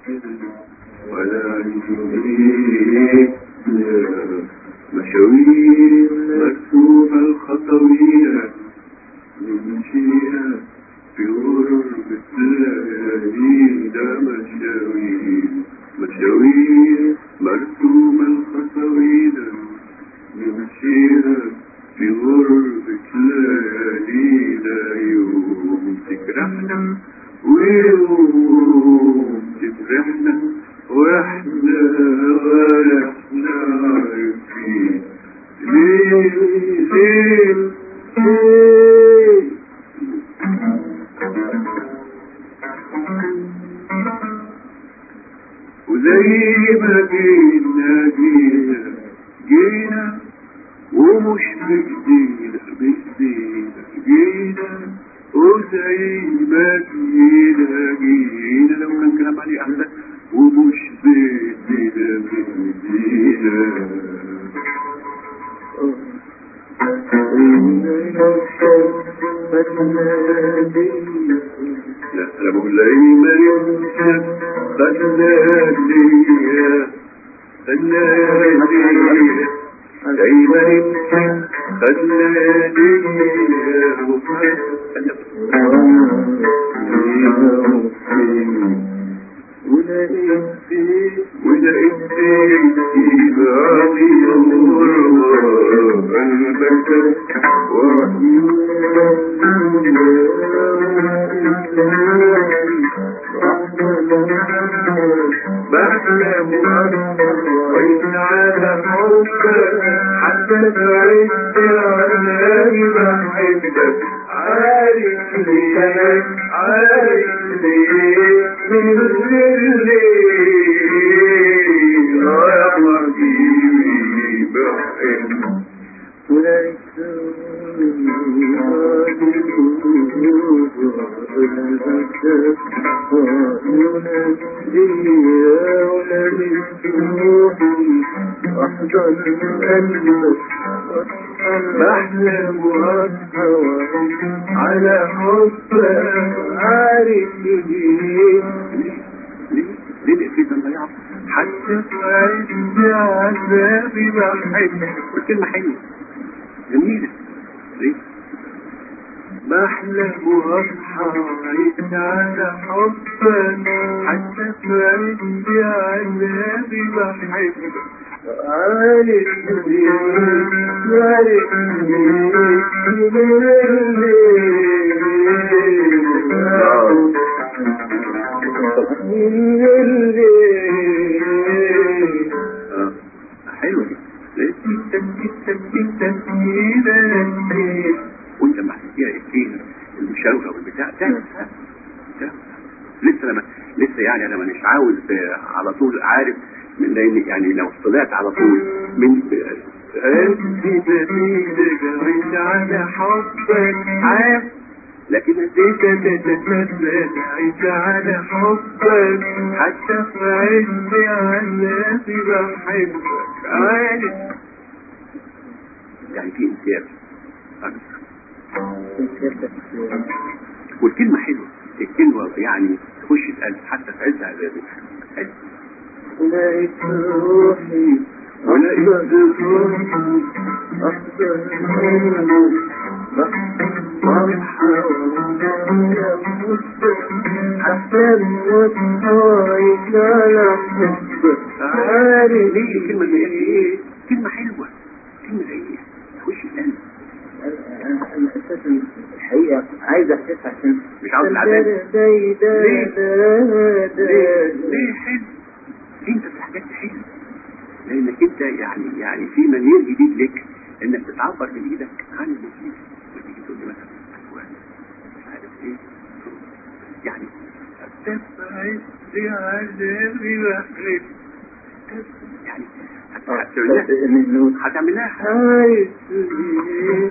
ولا يريد مشاوير مرسومة الخطوية نمشيها في غربة الليالي ده مشاوير مشاوير مرسومة الخطوية نمشيها في غربة ليالي لا يوم تجرحنا ويوم تفرحنا واحنا ولا احنا عارفين ليه ليه ليه وزي ما جينا جينا جينا ومش بإيدينا بإيدينا جينا وزي ما جينا جينا لو كان كلام علي أحلى ومش بإيدينا بإيدينا لا أنا بقول لها إيه مريم خلنا ليا خلنا ليا دايما يمشي خلنا ليا ولقيت في بعضي الغربة قلبك بحلم وإن على حبك حتى تعيش عذابي بحبك عارف ليه عارف ليه من غير ليه يا حبيبي بحبك بحلم وأسهر على حبك عارف ليه ليه في ضياع حتى تعيش بعذابي بحبك والكلمة حلوة جميلة ليه؟ بحلم واصحى وعيش على حبك حتى تعيش بعذابي بحبك عارف ليه عارف ليه حلو وانت ما فيها الدين المشاوره والبتاع ده ده لسه لما لسه يعني انا مش عاوز على طول عارف من لان يعني لو طلعت على طول من انت تزيد جريت على حبك عارف لكن اديك تتمثل عيش على حبك حتى في عز عذابي بحبك عارف يعني في امتياز أكثر والكلمة حلوة الكلمة يعني تخش القلب حتى في عز عذابي حلو لقيت روحي ولقيت روحي أحضر حتى المصايك على حبك عارف ليه الكلمة اللي هي ايه كلمة حلوة كلمة زي ايه تخش القلب أنا أنا أساسا الحقيقة عايز أحسسها عشان مش عاوز العذاب ليه؟ ليه ليه حلو انت في الحاجات دي حلو لانك انت يعني يعني في منير جديد لك انك بتعبر بايدك عن اللي فيك وتيجي تقول لي مثلا أيوة، مش عارف ايه يعني تبعد عذابي بحرك يعني هت- هتعملها هتعملها عايز ليه؟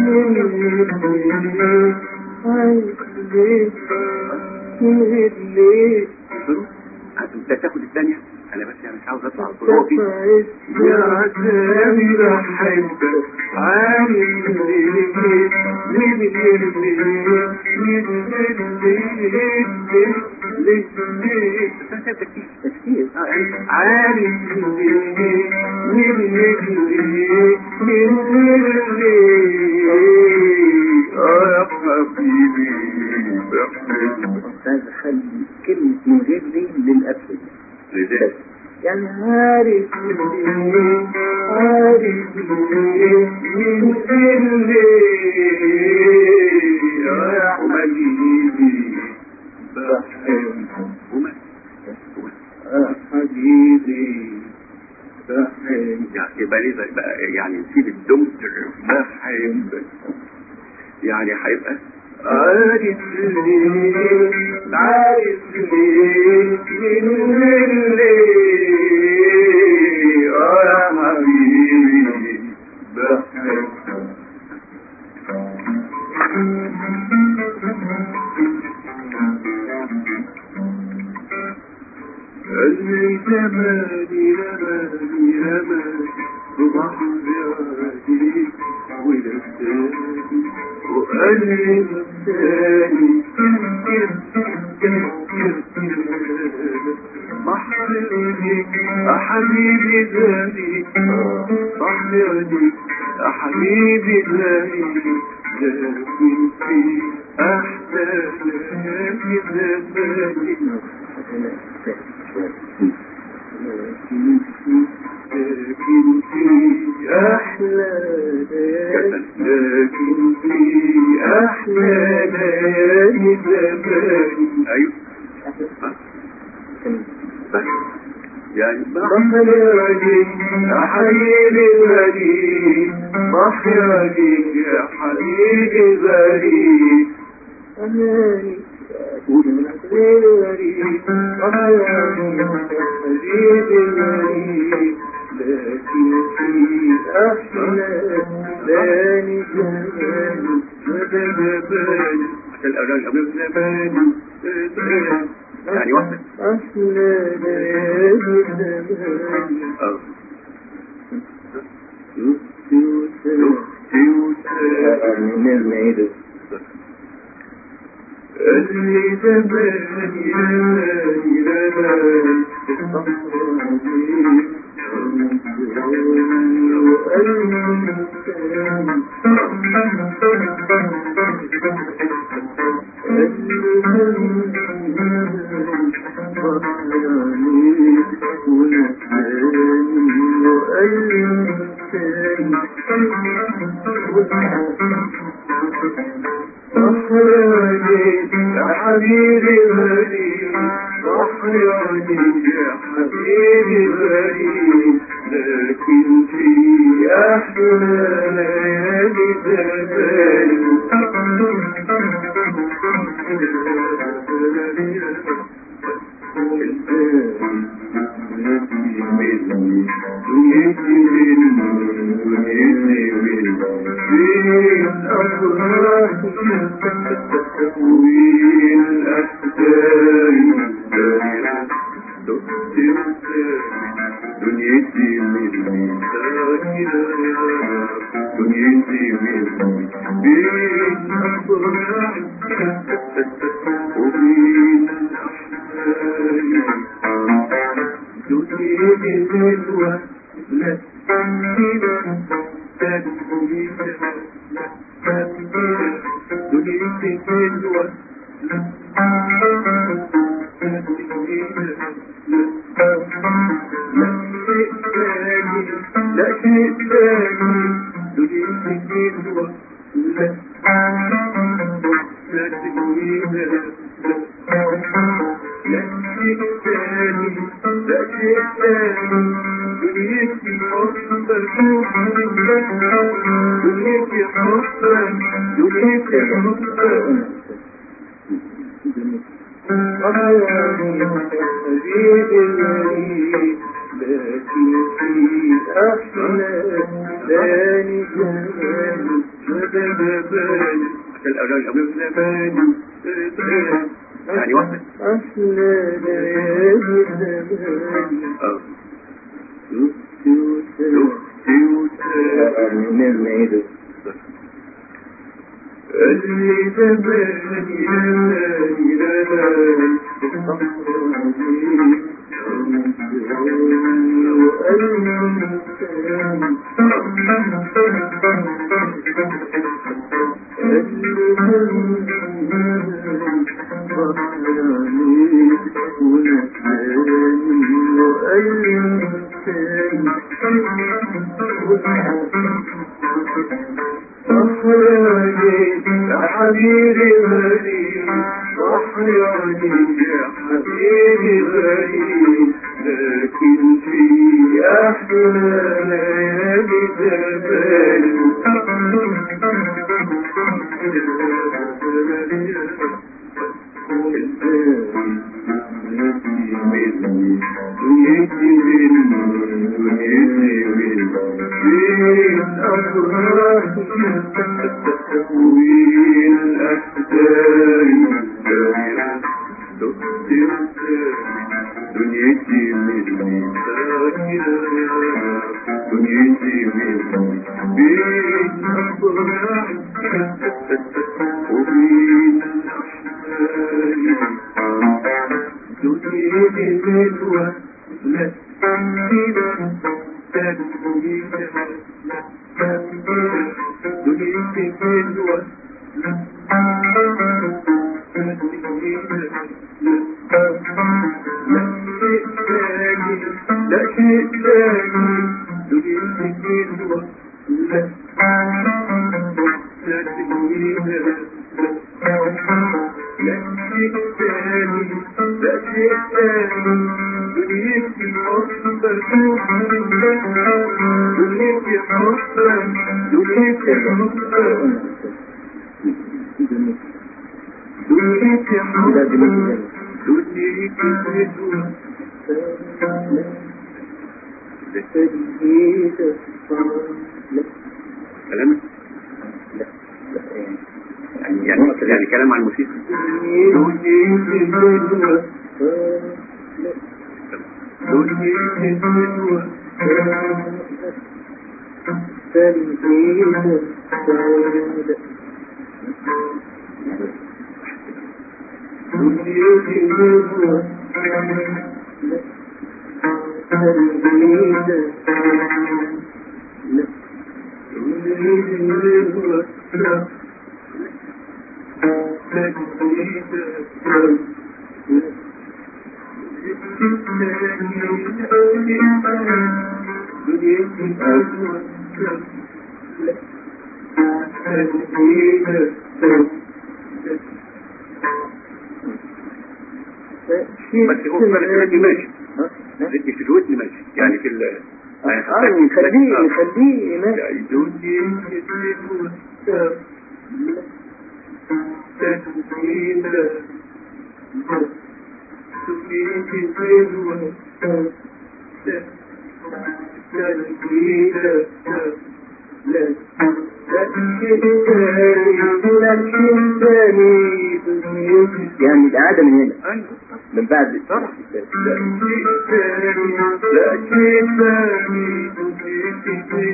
عايز ليه؟ عايز ليه؟ انت تاخد الثانية انا بس يعني مش عاوز اطلع على طول هو في تبعد يا عذابي بحبك عارف ليه ليه ليه ليه ليه ليه ليه تفكير تفكير آه، يعني عارف ليه من ليه من ليه اه يا حبيبي بحبك عايز اخلي كلمة من غير دي للأبد لذلك يعني عارف ليه عارف ليه من ليه يا حبيبي بحبك وما وما آه، حبيبي بحبك يعني يبقى ليه زي- بقى يعني نسيب الدمتر بحبك يعني هيبقى عارف ليه عارف ليه من ليه اه يا حبيبي بحبك اللي زماني رماني رماني ببحر عادي ونساني وقلبي نساني بحر عينيك يا حبيبي غالي بحر عينيك يا حبيبي غالي لكن في أحلى ليالي زماني لكن في أحلى لكن في أحلى ليالي زمان أيوه بس يعني بحر عليك يا حبيبي غريب بحر عليك يا حبيبي غريب أماني قول من حبيبي غريب بحر عليك يا حبيبي غريب لكن في أحلى لاني زمان زمان عشان الأولاد قبل زمان يعني واحدة أحلى ليالي زمان اه من نعيده اللي زماني زماني زماني صحياني يا حبيبي غريب صحياني يا حبيبي غريب لكن في أحلى ليالي دنيتي مني دنيتي مني بين أفراح وبين الأحلام دنيتي حلوة لا دنيتي حلوة لا شيء ثاني دنيتي حلوة لا لا تدوينا لا شيء ثاني لا شيء ثاني دنيتي حبك دنيتي حبك دنيتي حبك حبيبي الغريب لكن في أحلى ثاني زمان زمان الأولاد قبل زمان يعني واحدة أحلى ليالي زمان اه نصي وساعة من نعيده اللي زماني زماني زماني حبيبي غريب صحياني يا حبيبي غريب لكن في أحلى ليالي دنيتي مني دنيتي مني بين أفراح وبين دنيتي من ولا دنيتي من ولا لا شيء ثاني دنيتي من ولا لا شيء ثاني لا شيء ثاني دنيتي حبك دنيتي حبك دنيتي حبك دنيتي حبك دنيتي حبك كلام يعني يعني يعني كلام عن الموسيقى بس هو في الودن ماشي في في الودن ماشي يعني في ال اه نخليه نخليه ماشي يعني الإعادة من هنا ايوه من بعد طبعا لا شيء ثاني دنيتي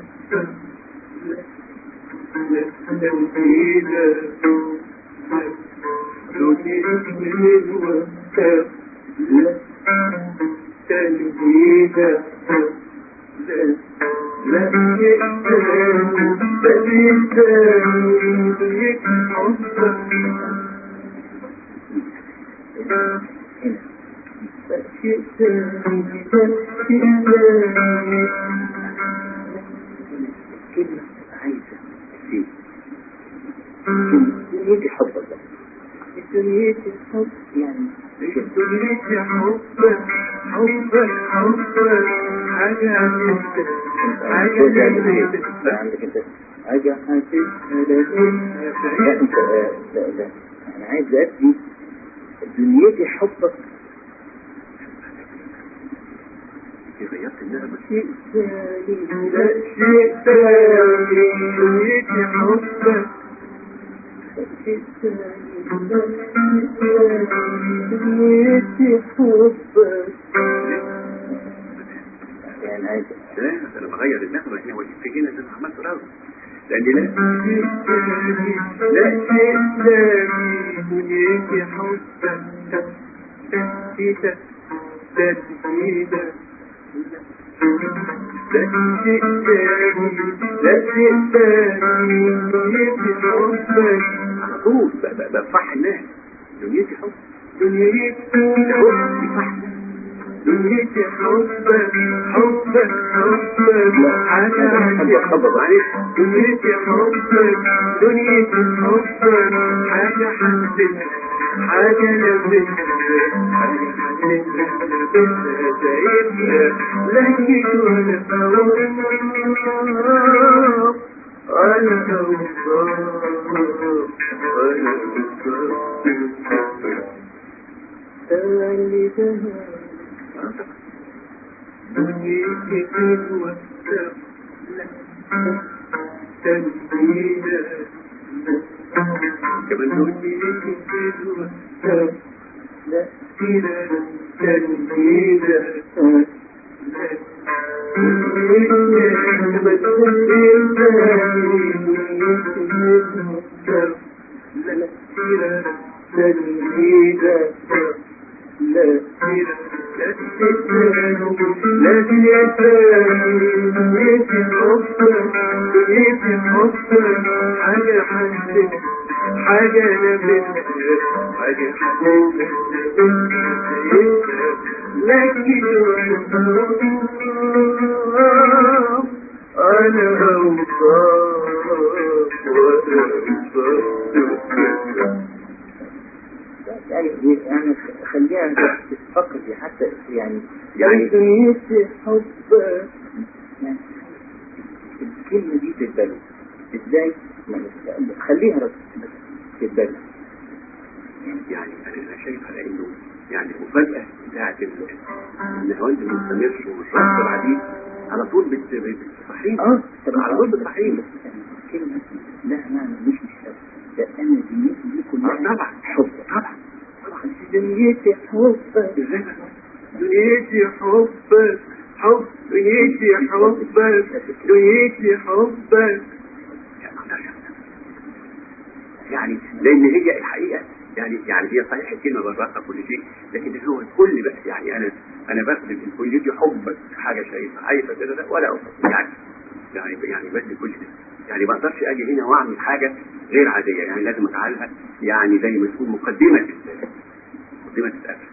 كلمة عايزة تسيب دنيتي حبك بقى دنيتي حب يعني دنيتي حبك حبك حبك حاجة حاجة جميلة عندك انت حاجة حاسسها لا انت آه، لا لا انا عايز ادي دنيتي حبك غيرت النغمة شيء ثاني لا شيء ثاني دنيتي حبك شيء ثاني دنيتي حبك يعني عايز لا انا بغير النغمة هنا والإفيه هنا اللي انا عملته الاول لان لا لا شيء ثاني دنيتي حبك تنسيتك تنسيتك لا شيء ثاني لا شيء ثاني دنيتي حبك على طول ب- ب- بفرح الناس دنيتي حب دنيتي حبك دنيتي حبك حبك حبك حاجة عندي خبر معلش دنيتي حبك دنيتي حبك حاجة حسيتها حاجة لمستها حاجة حسيتها لمستها شايفها لكن ولا أوصاف أنا أوصاف أنا أوصاف تولي دنيتي حلوة تنبينا كمان دول دنيتي حلوة لا فينا تنبينا حاجة نبتها حاجة لكن أنا أوصاف وأنا أوصاف يعني يعني خليها تفكر في حتى يعني يعني دنيتي حب يعني الكلمة دي في البلد ازاي؟ يعني خليها بس بس في البلد يعني انا أنا شايف على انه يعني المفاجاه بتاعت ال- النهاوند المستمر والشخص العديد على طول بت- بت- بتصحينا اه طب على طول بتصحينا الكلمة لها معنى مش مش حب ده انا دنيتي دي آه، كلها طبعا حب طبعا دنيتي حب ازاي بقى؟ دنيتي حبك حب دنيتي حبك دنيتي حبك يعني ما أقدرش أفهم. يعني لان هي الحقيقه يعني يعني هي صحيح الكلمه بالرقه كل شيء لكن هو الكل بقى يعني انا انا بخدم الكل دي حبك حاجه شايفه عايزه كده لا ولا أوصف يعني يعني يعني بدي كل ده يعني ما اقدرش اجي هنا واعمل حاجه غير عاديه يعني لازم اجعلها يعني زي ما تكون مقدمه ال- مقدمه الاكل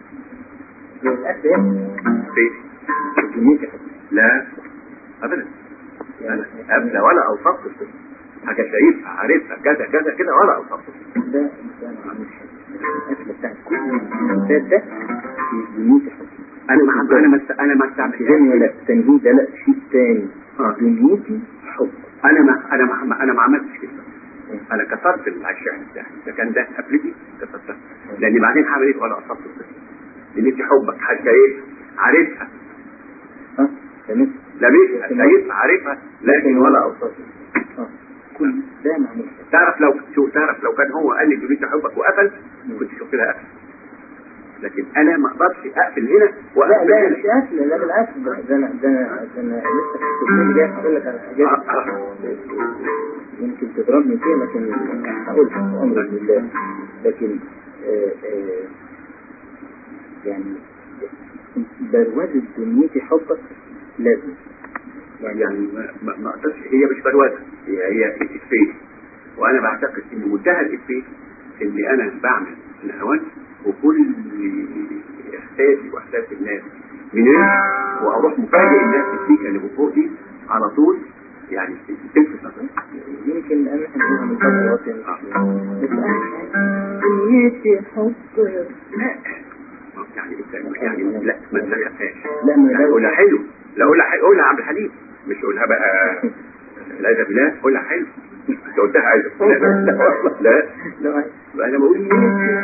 في دنيتي حب لا ابدا أنا ابدا ولا اوصف الصفة. حاجه شايفها عارفها كذا كذا كده ولا اوصف ده انسان عامل حب الاكل بتاع كل الانسان ده في دنيتي حب انا ما انا ما است- انا ما استعملتهاش تاني لا تنهيد ده لا شيء تاني آه. دنيتي حب انا ما انا ما انا ما عملتش كده انا كسرت الشعر بتاعي اذا كان ده قبلتي كسرتها لان بعدين هعمل ايه ولا اصبت الصفة لان انت حبك حاجه ايه عارفها ها تمام لمسها شايفها عارفها لكن ولا اوصف اه كل ده معمول حب تعرف لو شو تعرف لو كان هو قال لي جبت حبك وقفل كنت شفت لها قفل لكن انا ما اقدرش اقفل هنا لا واقفل لا هنا مش قافل لا بالعكس ده ده انا ده انا ده انا لسه في التليفون جاي هقول لك على حاجات آه، آه. يمكن تضربني فيها لكن هقول لك امر لله لكن آه آه يعني بروزة دنيتي حبك لازم يعني ما- ما ما اقدرش هي مش بروزه هي هي افيه وانا بعتقد ان منتهى الافيه ان انا بعمل نهوان وكل احساسي واحساس الناس من هنا واروح مفاجئ الناس السيكه اللي فوق دي على طول يعني تلفت نظري يمكن انا هنقولها من فترة واطية بس انا دنيتي حبك لا يعني انت يعني لا ما تخافهاش لا ما لا قولها حلو لا قولها حلو قولها عبد الحليم مش قولها بقى لا بالله قولها حلو انت قلتها عايز لا لا لا والله لا لا بقى انا بقول دنيتي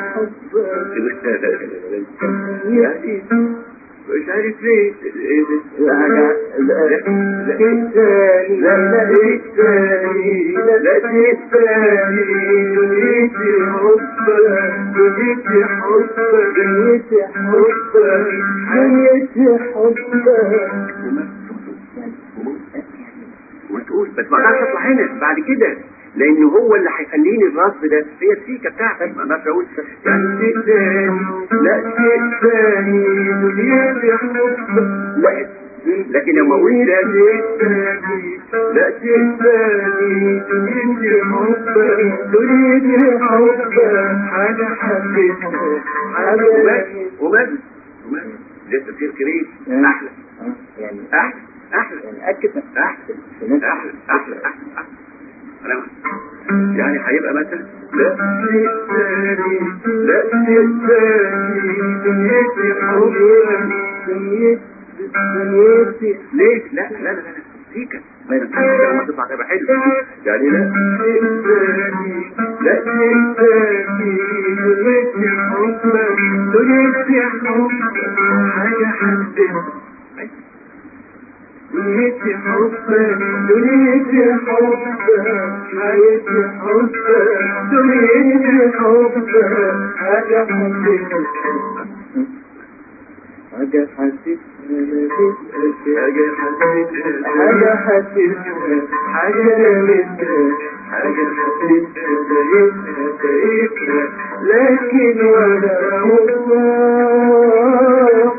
حبك مش عارف ليه ايه ده لا الثاني لا الثاني لا الثاني دنيتي حبك دنيتي حبك دنيتي حبك دنيتي حبك وما تقول اقول بس ما اقدرش اطلع هنا بعد كده لان هو اللي هيخليني الرصد ده هي السيكه بتاعتي ما اقدرش اقول يعني شيء تاني لا شيء تاني دنيا حب لا لكن لما اقول لا شيء تاني لا شيء تاني دنيا حب دنيا حب حاجه حبيتها حاجه ومات ومات ومات لسه في كريم احلى آه، يعني احلى احلى يعني أكد احلى في نفس احلى احلى احلى احلى أنا يعني هيبقى مثلا لا شيء ثاني لا شيء ثاني دنيتي حبك دنيتي دنيتي ليه لا لا لا لا سيكا ما ينفعش لما تطلع تبقى حلو يعني لا شيء ثاني لا شيء ثاني دنيتي حبك دنيتي حبك حاجة حبك دنيتي حبك دنيتي حبك حياتي حبك دنيتي حبك حاجة حبك حاجة حسيتها حاجة حسيتها حاجة حسيتها حاجة لمستها حاجة حسيتها دايتها دايتها لكن ولا أوصاف